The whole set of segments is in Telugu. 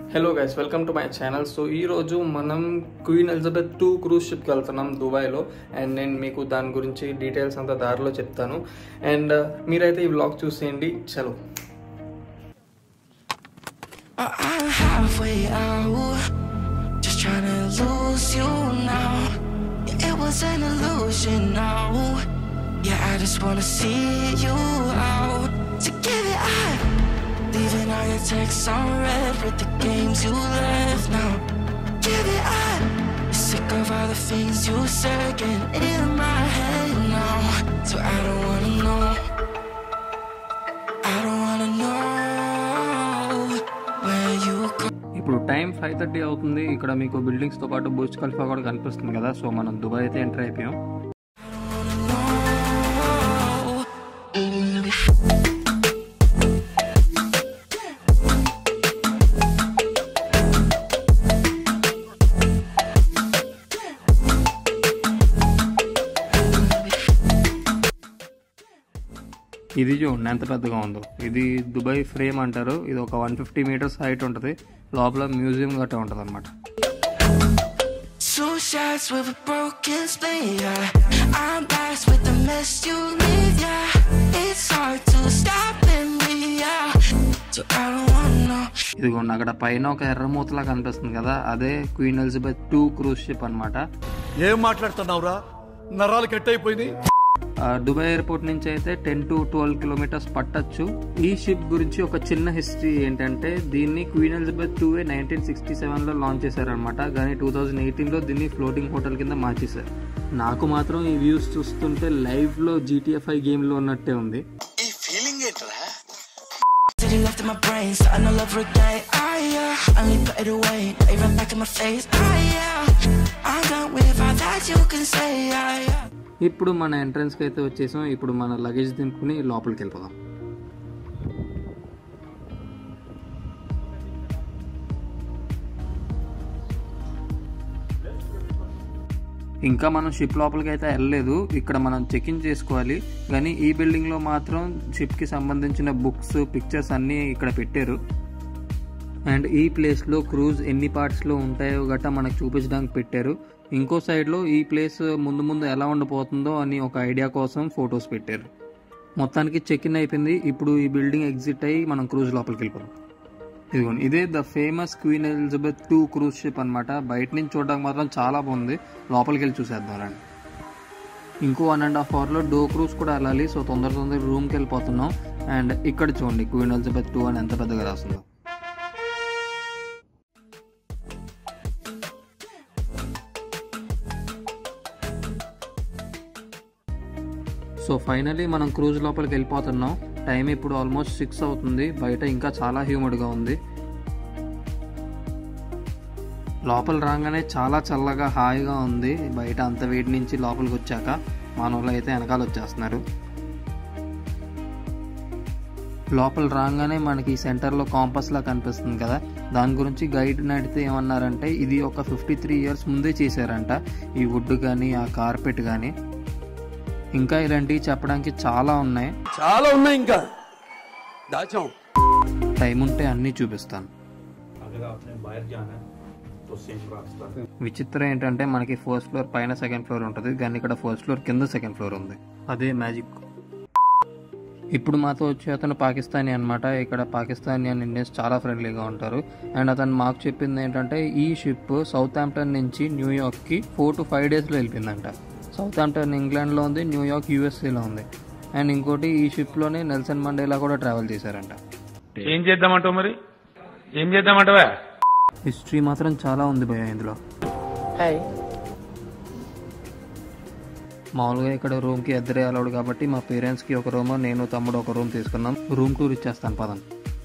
Hello guys welcome to my channel so ఈ రోజు మనం క్వీన్ ఎలిజబెత్ టూ క్రూజ్ షిప్కి వెళ్తున్నాం దుబాయ్లో అండ్ నేను మీకు దాని గురించి డీటెయిల్స్ అంతా దారిలో చెప్తాను అండ్ మీరైతే ఈ వ్లాగ్ చూసేయండి చలో I'm halfway out, just trying to lose you now. Yeah, it was an illusion now. Yeah, I just wanna see you out. So give it up. Leaving all your texts on red with the games you left now. Give it up. Sick of all the things you said getting in my head now. So I don't wanna know. I don't wanna know where you go. ఇప్పుడు టైం ఫైవ్ థర్టీ అవుతుంది ఇక్కడ మీకు బిల్డింగ్స్తో పాటు బుర్జ్ ఖలీఫా కూడా కనిపిస్తుంది కదా సో మనం దుబాయ్ అయితే ఎంటర్ అయిపోయాం ఇది చూడండి ఎంత పెద్దగా ఉందో ఇది దుబాయ్ ఫ్రేమ్ అంటారు ఇది ఒక వన్ ఫిఫ్టీ మీటర్స్ హైట్ ఉంటుంది లోపల మ్యూజియం గట్రా ఉంటుంది అనమాట Two shots with a broken spleen, yeah. I'm blessed with the mess you leave, yeah. It's hard to stop and breathe, yeah. So I don't wanna know. ఇదిగోండి అక్కడ పైన ఒక ఎర్రమూతలా కనిపిస్తుంది కదా అదే queen Elizabeth two cruise ship అనమాట ఏం మాట్లాడుతున్నావురా నరాలు కట్ అయిపోయింది దుబాయ్ ఎయిర్పోర్ట్ నుంచి అయితే టెన్ టు ట్వెల్వ్ కిలోమీటర్స్ పట్టచ్చు ఈ షిప్ గురించి ఒక చిన్న హిస్టరీ ఏంటంటే దీన్ని queen Elizabeth two a nineteen sixty సెవెన్లో లాంచ్ చేశారనమాట కానీ టూ థౌజండ్ ఎయిటీన్లో దీన్ని ఫ్లోటింగ్ హోటల్ కింద మార్చేశారు నాకు మాత్రం ఈ వ్యూస్ చూస్తుంటే లైవ్లో జీటీఎఫ్ఐ గేమ్లో ఉన్నట్టే ఉంది City left in my brain, starting all over again. Ah, yeah. Only put it away, they run back in my face. Ah, yeah. I'm done with all that you can say. Ah, yeah. ఇప్పుడు మన ఎంట్రన్స్కి అయితే వచ్చేసాం ఇప్పుడు మన లగేజ్ దింపుకుని లోపలికి వెళ్ళిపోదాం ఇంకా మనం షిప్ లోపలికి అయితే వెళ్ళలేదు ఇక్కడ మనం చెక్ ఇన్ చేసుకోవాలి కానీ ఈ బిల్డింగ్లో మాత్రం షిప్కి సంబంధించిన బుక్స్ పిక్చర్స్ అన్నీ ఇక్కడ పెట్టారు అండ్ ఈ ప్లేస్లో క్రూజ్ ఎన్ని పార్ట్స్లో ఉంటాయో గట్టా మనకు చూపించడానికి పెట్టారు ఇంకో సైడ్లో ఈ ప్లేస్ ముందు ముందు ఎలా ఉండబోతుందో అని ఒక ఐడియా కోసం ఫొటోస్ పెట్టారు మొత్తానికి చెక్ ఇన్ అయిపోయింది ఇప్పుడు ఈ బిల్డింగ్ ఎగ్జిట్ అయ్యి మనం క్రూజ్ లోపలికి వెళ్ళిపోదాం ఇదిగోండి ఇదే the famous queen Elizabeth two cruise ship అనమాట బయట నుంచి చూడడానికి మాత్రం చాలా బాగుంది లోపలికి వెళ్ళి చూసేద్దాం రండి ఇంకో వన్ అండ్ హాఫ్ అవర్లో డో క్రూజ్ కూడా వెళ్ళాలి సో తొందర తొందర రూమ్కి వెళ్ళిపోతున్నాం అండ్ ఇక్కడ చూడండి క్వీన్ ఎలిజబెత్ టూ అని ఎంత పెద్దగా రాస్తుందో సో ఫైనలీ మనం క్రూజ్ లోపలికి వెళ్ళిపోతున్నాం టైం ఇప్పుడు ఆల్మోస్ట్ సిక్స్ అవుతుంది బయట ఇంకా చాలా హ్యూమిడ్గా ఉంది లోపల రాగానే చాలా చల్లగా హాయిగా ఉంది బయట అంత వేడి నుంచి లోపలికి వచ్చాక మన వాళ్ళు అయితే వెనకాల వచ్చేస్తున్నారు లోపల రాగానే మనకి సెంటర్లో కాంపస్ లా కనిపిస్తుంది కదా దాని గురించి గైడ్ నడితే ఏమన్నారంటే ఇది ఒక ఫిఫ్టీ త్రీ ఇయర్స్ ముందే చేశారంట ఈ వుడ్ కానీ ఆ కార్పెట్ కానీ ఇంకా ఇలాంటివి చెప్పడానికి చాలా ఉన్నాయి చాలా ఉన్నాయి ఇంకా దాచాం టైం ఉంటే అన్నీ చూపిస్తాను अगर आपने बाहर जाना है तो सेम रास्ता విచిత్రం ఏంటంటే మనకి ఫస్ట్ ఫ్లోర్ పైన సెకండ్ ఫ్లోర్ ఉంటుంది కానీ ఇక్కడ ఫస్ట్ ఫ్లోర్ కింద సెకండ్ ఫ్లోర్ ఉంది అదే మ్యాజిక్ ఇప్పుడు మాతో వచ్చే అతను పాకిస్తానీ అనమాట ఇక్కడ పాకిస్తానీ అండ్ ఇండియన్స్ చాలా ఫ్రెండ్లీగా ఉంటారు అండ్ అతను మాకు చెప్పింది ఏంటంటే ఈ షిప్ సౌత్ ఆంప్టన్ నుంచి న్యూయార్క్కి ఫోర్ టు ఫైవ్ డేస్లో వెళ్ళిపోయిందంట సౌత్ ఆంప్టన్ ఇంగ్లాండ్లో ఉంది న్యూయార్క్ యూఎస్ఏలో ఉంది అండ్ ఇంకోటి ఈ షిప్లోనే నెల్సన్ మండేలా కూడా ట్రావెల్ చేశారంట ఏం చేద్దామంటావు మరి ఏం చేద్దామంటావా హిస్టరీ మాత్రం చాలా ఉంది భయ ఇందులో మామూలుగా ఇక్కడ రూమ్కి ఇద్దరే అలౌడ్ కాబట్టి మా పేరెంట్స్కి ఒక రూమ్ నేను తమ్ముడు ఒక రూమ్ తీసుకున్నాం రూమ్ టూర్ ఇచ్చేస్తాను పదం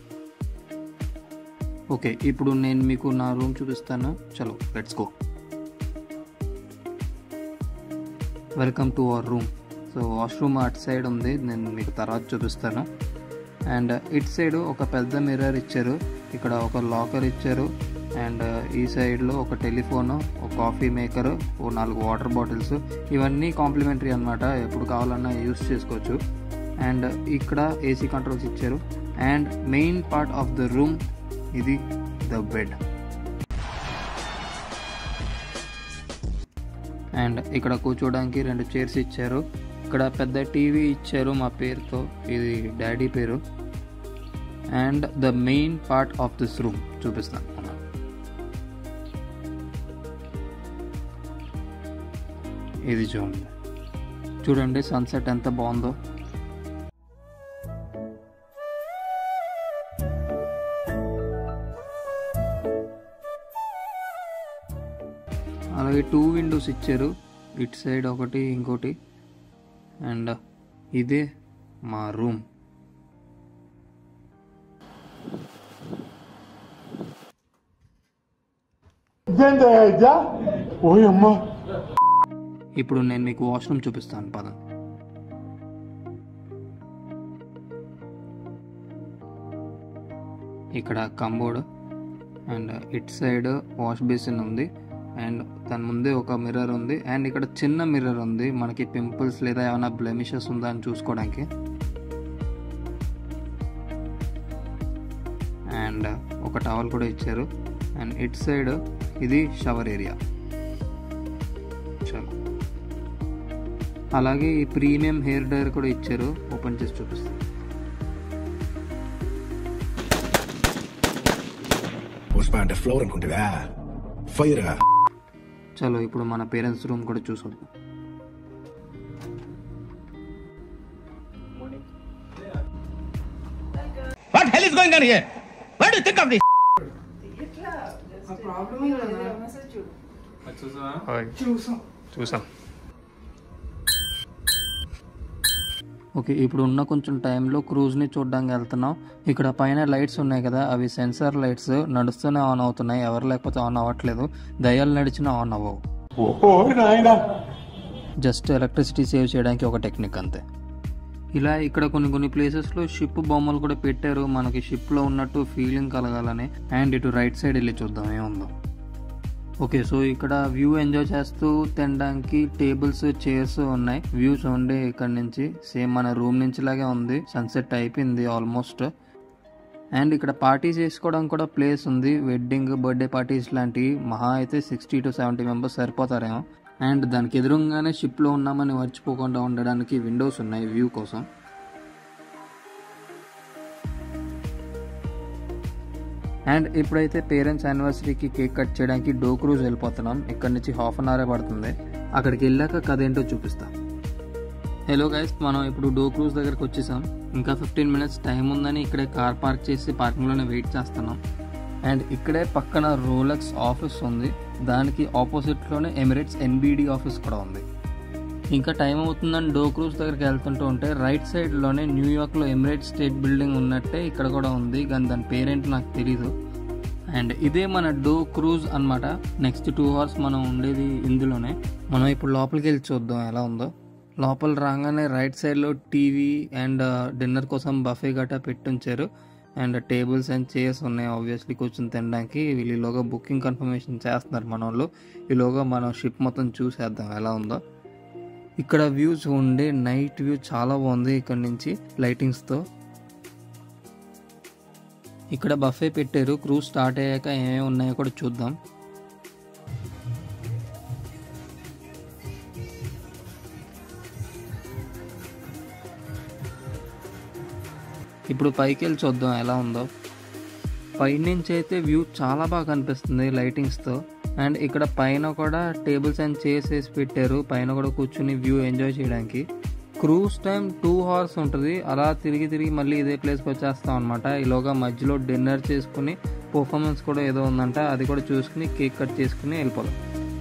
ఓకే ఇప్పుడు నేను మీకు నా రూమ్ చూపిస్తాను చలో let's go welcome to our room so washroom అటు సైడ్ ఉంది నేను మీకు తర్వాత చూపిస్తాను అండ్ ఇటు సైడ్ ఒక పెద్ద మిర్రర్ ఇచ్చారు ఇక్కడ ఒక లాకర్ ఇచ్చారు అండ్ ఈ సైడ్లో ఒక టెలిఫోను ఒక కాఫీ మేకర్ ఓ నాలుగు వాటర్ బాటిల్స్ ఇవన్నీ కాంప్లిమెంటరీ అనమాట ఎప్పుడు కావాలన్నా యూస్ చేసుకోవచ్చు అండ్ ఇక్కడ ఏసీ కంట్రోల్స్ ఇచ్చారు and main part of the room ఇది ద బెడ్ అండ్ ఇక్కడ కూర్చోడానికి రెండు చైర్స్ ఇచ్చారు ఇక్కడ పెద్ద టీవీ ఇచ్చారు మా పేరుతో ఇది డాడీ పేరు and the main part of this room చూపిస్తాను ఇది చూడండి చూడండి సన్సెట్ ఎంత బాగుందో అలాగే టూ విండోస్ ఇచ్చారు ఇటు సైడ్ ఒకటి ఇంకోటి అండ్ ఇదే మా రూమ్ ఇప్పుడు నేను మీకు వాష్రూమ్ చూపిస్తాను పదం ఇక్కడ cupboard and it side wash basin ఉంది అండ్ దాని ముందే ఒక మిర్రర్ ఉంది అండ్ ఇక్కడ చిన్న మిర్రర్ ఉంది మనకి పింపుల్స్ లేదా ఏమైనా బ్లెమిషెస్ ఉందా అని చూసుకోవడానికి అండ్ ఒక టవల్ కూడా ఇచ్చారు అండ్ ఇట్ సైడ్ ఇది షవర్ ఏరియా చలో అలాగే ఈ ప్రీమియం హెయిర్ డ్రైయర్ కూడా ఇచ్చారు ఓపెన్ చేసి చూపిస్తాను పుష్ప అంటే ఫ్లోర్ అనుకుంటుందా ఫైర్ చలో ఇప్పుడు మన పేరెంట్స్ రూమ్ కూడా చూసొద్దాం What hell is going on here? What do you think of this? చూసాం ఓకే ఇప్పుడు ఉన్న కొంచెం టైంలో క్రూజ్ని చూడడానికి వెళ్తున్నాం ఇక్కడ పైన లైట్స్ ఉన్నాయి కదా అవి సెన్సార్ లైట్స్ నడుస్తూనే ఆన్ అవుతున్నాయి ఎవరు లేకపోతే ఆన్ అవ్వట్లేదు దయ్యాలు నడిచినా ఆన్ అవ్వవు జస్ట్ ఎలక్ట్రిసిటీ సేవ్ చేయడానికి ఒక టెక్నిక్ అంతే ఇలా ఇక్కడ కొన్ని కొన్ని ప్లేసెస్లో షిప్ బొమ్మలు కూడా పెట్టారు మనకి షిప్లో ఉన్నట్టు ఫీలింగ్ కలగాలని అండ్ ఇటు రైట్ సైడ్ వెళ్ళి చూద్దాం ఏముందో ఓకే సో ఇక్కడ వ్యూ ఎంజాయ్ చేస్తూ తినడానికి టేబుల్స్ చైర్స్ ఉన్నాయి వ్యూ చూడండి ఇక్కడ నుంచి సేమ్ మన రూమ్ నుంచి లాగే ఉంది సన్సెట్ అయిపోయింది ఆల్మోస్ట్ అండ్ ఇక్కడ పార్టీ చేసుకోవడానికి కూడా ప్లేస్ ఉంది వెడ్డింగ్ బర్త్డే పార్టీస్ లాంటివి మహా అయితే సిక్స్టీ టు సెవెంటీ మెంబర్స్ సరిపోతారేమో అండ్ దానికి ఎదురుగానే షిప్లో ఉన్నామని మర్చిపోకుండా ఉండడానికి విండోస్ ఉన్నాయి వ్యూ కోసం అండ్ ఇప్పుడైతే పేరెంట్స్ యానివర్సరీకి కేక్ కట్ చేయడానికి డో క్రూజ్ వెళ్ళిపోతున్నాం ఇక్కడ నుంచి హాఫ్ అన్ అవరే పడుతుంది అక్కడికి వెళ్ళాక కథ ఏంటో చూపిస్తా హలో గైస్ మనం ఇప్పుడు డో క్రూజ్ దగ్గరకు వచ్చేసాం ఇంకా ఫిఫ్టీన్ మినిట్స్ టైం ఉందని ఇక్కడే కార్ పార్క్ చేసి పార్కింగ్లోనే వెయిట్ చేస్తున్నాం అండ్ ఇక్కడే పక్కన రోలక్స్ ఆఫీస్ ఉంది దానికి ఆపోజిట్లోనే ఎమిరేట్స్ ఎన్బిడి ఆఫీస్ కూడా ఉంది ఇంకా టైం అవుతుందని డో క్రూజ్ దగ్గరికి వెళ్తుంటూ ఉంటే రైట్ సైడ్లోనే న్యూయార్క్లో ఎమిరేట్ స్టేట్ బిల్డింగ్ ఉన్నట్టే ఇక్కడ కూడా ఉంది కానీ దాని పేరేంటి నాకు తెలీదు అండ్ ఇదే మన డో క్రూజ్ అన్నమాట నెక్స్ట్ టూ అవర్స్ మనం ఉండేది ఇందులోనే మనం ఇప్పుడు లోపలికి వెళ్ళి చూద్దాం ఎలా ఉందో లోపల రాగానే రైట్ సైడ్లో టీవీ అండ్ డిన్నర్ కోసం బఫే గట్టా పెట్టుంచారు అండ్ టేబుల్స్ అండ్ చైర్స్ ఉన్నాయి ఆబ్వియస్లీ కూర్చొని తినడానికి వీళ్ళు ఈలోగా బుకింగ్ కన్ఫర్మేషన్ చేస్తున్నారు మన వాళ్ళు ఈలోగా మనం షిప్ మొత్తం చూసేద్దాం ఎలా ఉందో ఇక్కడ వ్యూస్ ఉండే నైట్ వ్యూ చాలా బాగుంది ఇక్కడ నుంచి లైటింగ్స్తో ఇక్కడ బఫే పెట్టారు క్రూజ్ స్టార్ట్ అయ్యాక ఏమేమి ఉన్నాయో కూడా చూద్దాం ఇప్పుడు పైకి వెళ్ళి చూద్దాం ఎలా ఉందో పైనుంచి అయితే వ్యూ చాలా బాగా కనిపిస్తుంది లైటింగ్స్తో అండ్ ఇక్కడ పైన కూడా టేబుల్స్ అండ్ చైర్స్ వేసి పెట్టారు పైన కూడా కూర్చుని వ్యూ ఎంజాయ్ చేయడానికి క్రూజ్ టైం టూ అవర్స్ ఉంటుంది అలా తిరిగి తిరిగి మళ్ళీ ఇదే ప్లేస్కి వచ్చేస్తాం అనమాట ఈలోగా మధ్యలో డిన్నర్ చేసుకుని పర్ఫార్మెన్స్ కూడా ఏదో ఉందంట అది కూడా చూసుకుని కేక్ కట్ చేసుకుని వెళ్ళిపోదాం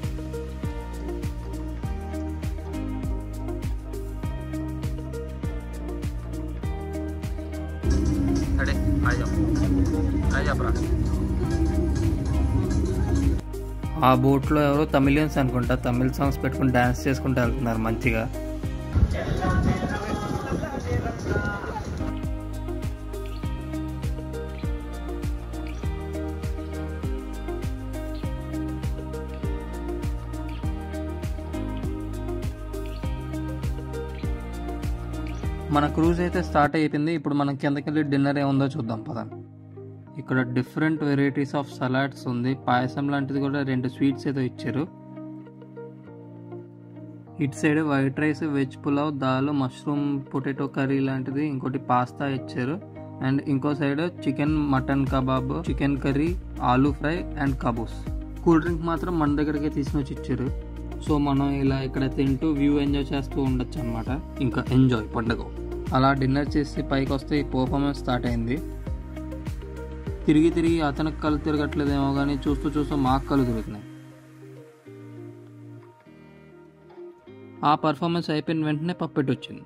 ఆ బోట్లో ఎవరో తమిళియన్స్ అనుకుంటా తమిళ్ సాంగ్స్ పెట్టుకుని డాన్స్ చేసుకుంటూ వెళ్తున్నారు మంచిగా మన క్రూజ్ అయితే స్టార్ట్ అయిపోయింది ఇప్పుడు మనం కిందకి వెళ్ళి డిన్నర్ ఏముందో చూద్దాం పదండి ఇక్కడ డిఫరెంట్ వెరైటీస్ ఆఫ్ సలాడ్స్ ఉంది పాయసం లాంటిది కూడా రెండు స్వీట్స్ ఏదో ఇచ్చారు ఇటు side white rice veg pulao dal mushroom potato curry లాంటిది ఇంకోటి పాస్తా ఇచ్చారు అండ్ ఇంకో side chicken mutton kebab chicken curry aloo fry and కబూస్ కూల్ డ్రింక్ మాత్రం మన దగ్గరికి తీసుకొని వచ్చి ఇచ్చారు సో మనం ఇలా ఇక్కడ తింటూ వ్యూ ఎంజాయ్ చేస్తూ ఉండొచ్చు అనమాట ఇంకా ఎంజాయ్ పండుగ అలా డిన్నర్ చేసి పైకి వస్తే ఈ పర్ఫార్మెన్స్ స్టార్ట్ అయింది తిరిగి తిరిగి అతనికి కళ్ళు తిరగట్లేదేమో కానీ చూస్తూ చూస్తూ మాకు కళ్ళు తిరుగుతున్నాయి ఆ పర్ఫార్మెన్స్ అయిపోయిన వెంటనే పప్పెట్ వచ్చింది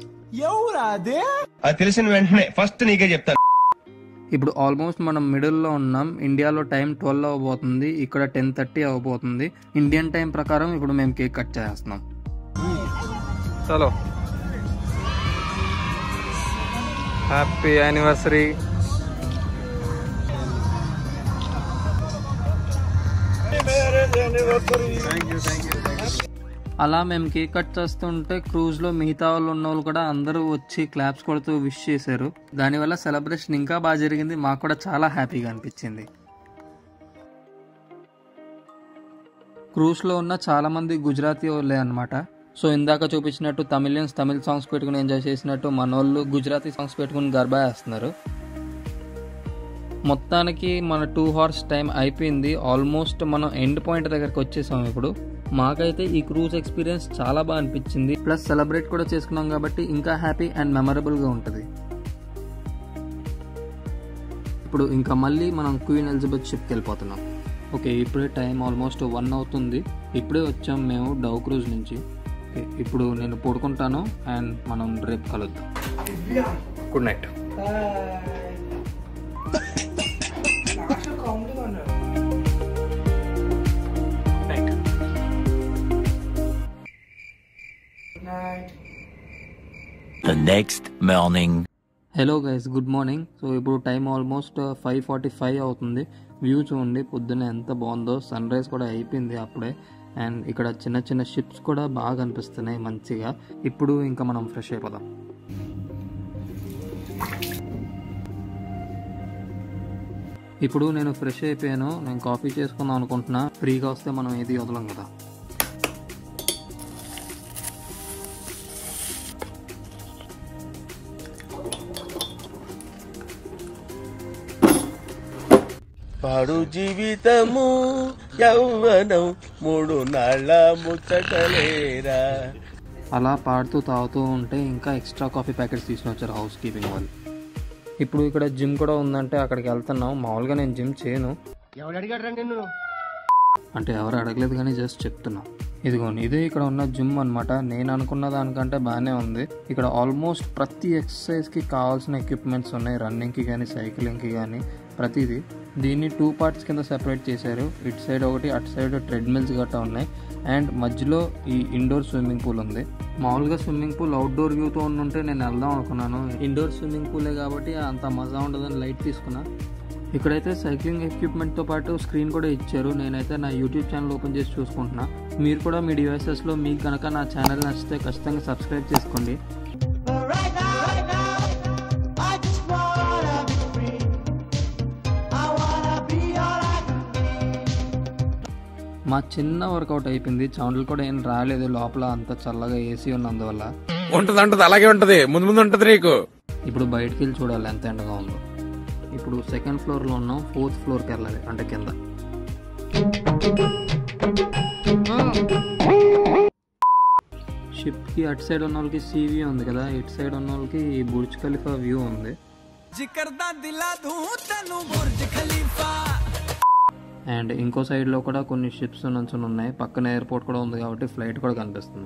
అది తెలిసిన వెంటనే ఫస్ట్ నీకే చెప్తాను ఇప్పుడు ఆల్మోస్ట్ మనం మిడిల్లో ఉన్నాం ఇండియాలో టైం ట్వెల్వ్ అవ్వబోతుంది ఇక్కడ టెన్ థర్టీ అవ్వబోతుంది ఇండియన్ టైం ప్రకారం ఇప్పుడు మేము కేక్ కట్ చేస్తున్నాం చలో హ్యాపీ యానివర్సరీ అలా మేము కేక్ కట్ చేస్తుంటే క్రూజ్లో మిగతా వాళ్ళు ఉన్న వాళ్ళు కూడా అందరూ వచ్చి క్లాప్స్ కొడుతూ విష్ చేశారు దానివల్ల సెలబ్రేషన్ ఇంకా బాగా జరిగింది మాకు కూడా చాలా హ్యాపీగా అనిపించింది క్రూజ్లో ఉన్న చాలా మంది గుజరాతీ వాళ్ళే అనమాట సో ఇందాక చూపించినట్టు తమిళియన్స్ తమిళ్ సాంగ్స్ పెట్టుకుని ఎంజాయ్ చేసినట్టు మనోళ్ళు గుజరాతీ సాంగ్స్ పెట్టుకుని గర్బా వేస్తున్నారు మొత్తానికి మన టూ హార్స్ టైం అయిపోయింది ఆల్మోస్ట్ మనం ఎండ్ పాయింట్ దగ్గరకు వచ్చేసాం ఇప్పుడు మాకైతే ఈ క్రూజ్ ఎక్స్పీరియన్స్ చాలా బాగా అనిపించింది ప్లస్ సెలబ్రేట్ కూడా చేసుకున్నాం కాబట్టి ఇంకా హ్యాపీ అండ్ మెమరబుల్గా ఉంటుంది ఇప్పుడు ఇంకా మళ్ళీ మనం క్వీన్ ఎలిజబెత్ షిప్కి వెళ్ళిపోతున్నాం ఓకే ఇప్పుడే టైం ఆల్మోస్ట్ వన్ అవుతుంది ఇప్పుడే వచ్చాం మేము డవ్ క్రూజ్ నుంచి ఓకే ఇప్పుడు నేను పడుకుంటాను అండ్ మనం రేపు కలుద్దాం good night The next morning. Hello guys good morning so ఇప్పుడు time almost five forty five అవుతుంది వ్యూ చూడండి పొద్దున్న ఎంత బాగుందో సన్ రైజ్ కూడా అయిపోయింది అప్పుడే అండ్ ఇక్కడ చిన్న చిన్న షిప్స్ కూడా బాగా కనిపిస్తున్నాయి మంచిగా ఇప్పుడు ఇంకా మనం ఫ్రెష్ అయిపోదాం ఇప్పుడు నేను ఫ్రెష్ అయిపోయాను నేను కాఫీ చేసుకుందాం అనుకుంటున్నా ఫ్రీగా వస్తే మనం ఏది వదలం కదా పాడు జీవితము యౌవనం మూడు నాళ్ళ ముచ్చటలేరా అలా పాడుతూ తాగుతూ ఉంటే ఇంకా ఎక్స్ట్రా కాఫీ ప్యాకెట్స్ తీసుకుని వచ్చారు హౌస్ కీపింగ్ వాళ్ళు ఇప్పుడు ఇక్కడ జిమ్ కూడా ఉందంటే అక్కడికి వెళ్తున్నాం మామూలుగా నేను జిమ్ చేయను ఎవడు అడిగాడు నిన్ను అంటే ఎవరు అడగలేదు కానీ జస్ట్ చెప్తున్నా ఇదిగోండి ఇదే ఇక్కడ ఉన్న జిమ్ అనమాట నేను అనుకున్న దానికంటే బాగానే ఉంది ఇక్కడ ఆల్మోస్ట్ ప్రతి ఎక్సర్సైజ్కి కావాల్సిన ఎక్విప్మెంట్స్ ఉన్నాయి రన్నింగ్కి కానీ సైక్లింగ్కి కానీ ప్రతిదీ దీన్ని టూ పార్ట్స్ కింద సెపరేట్ చేశారు ఇటు సైడ్ ఒకటి అటు సైడ్ ట్రెడ్మిల్స్ గట్టా ఉన్నాయి అండ్ మధ్యలో ఈ ఇండోర్ స్విమ్మింగ్ పూల్ ఉంది మామూలుగా స్విమ్మింగ్ పూల్ అవుట్డోర్ వ్యూతో ఉంటే నేను వెళ్దాం అనుకున్నాను ఇండోర్ స్విమ్మింగ్ పూలే కాబట్టి అంత మజా ఉండదని లైట్ తీసుకున్నా ఇక్కడైతే సైక్లింగ్ ఎక్విప్మెంట్తో పాటు స్క్రీన్ కూడా ఇచ్చారు నేనైతే నా యూట్యూబ్ ఛానల్ ఓపెన్ చేసి చూసుకుంటున్నా మీరు కూడా మీ డివైసెస్లో మీకు కనుక నా ఛానల్ నచ్చితే ఖచ్చితంగా సబ్స్క్రైబ్ చేసుకోండి మా చిన్న వర్కౌట్ అయిపోయింది సౌండ్లు కూడా ఏం రాలేదు లోపల అంత చల్లగా ఏసీ ఉన్నందువల్ల ఉంటది ఉంటది అలాగే ఉంటది ముందు ముందు ఉంటది నీకు ఇప్పుడు బయటికి వెళ్ళి చూడాలి ఎంత ఎండగా ఉందో ఇప్పుడు సెకండ్ ఫ్లోర్లో ఉన్నాం ఫోర్త్ ఫ్లోర్కి వెళ్ళాలి అంటే కింద షిప్కి అటు సైడ్ ఉన్న వాళ్ళకి సీ వ్యూ ఉంది కదా ఇటు సైడ్ ఉన్న వాళ్ళకి ఈ బుర్జ్ ఖలీఫా వ్యూ ఉంది అండ్ ఇంకో సైడ్లో కూడా కొన్ని షిప్స్ నుంచి ఉన్నాయి పక్కన ఎయిర్పోర్ట్ కూడా ఉంది కాబట్టి ఫ్లైట్ కూడా కనిపిస్తుంది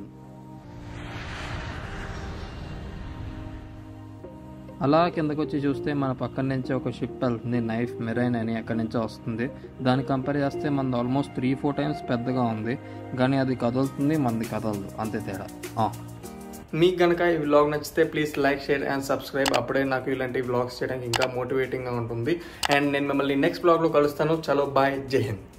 అలా కిందకు వచ్చి చూస్తే మన పక్కన నుంచి ఒక షిప్ వెళ్తుంది నైఫ్ మెరైన్ అని అక్కడి నుంచి వస్తుంది దాన్ని కంపేర్ చేస్తే మనది ఆల్మోస్ట్ త్రీ ఫోర్ టైమ్స్ పెద్దగా ఉంది కానీ అది కదులుతుంది మనది కదలదు అంతే తేడా ఆ. మీకు కనుక ఈ వ్లాగ్ నచ్చితే please like share and subscribe అప్పుడే నాకు ఇలాంటి వ్లాగ్స్ చేయడానికి ఇంకా మోటివేటింగ్గా ఉంటుంది అండ్ నేను మిమ్మల్ని నెక్స్ట్ వ్లాగ్లో కలుస్తాను చలో బాయ్ జై హింద్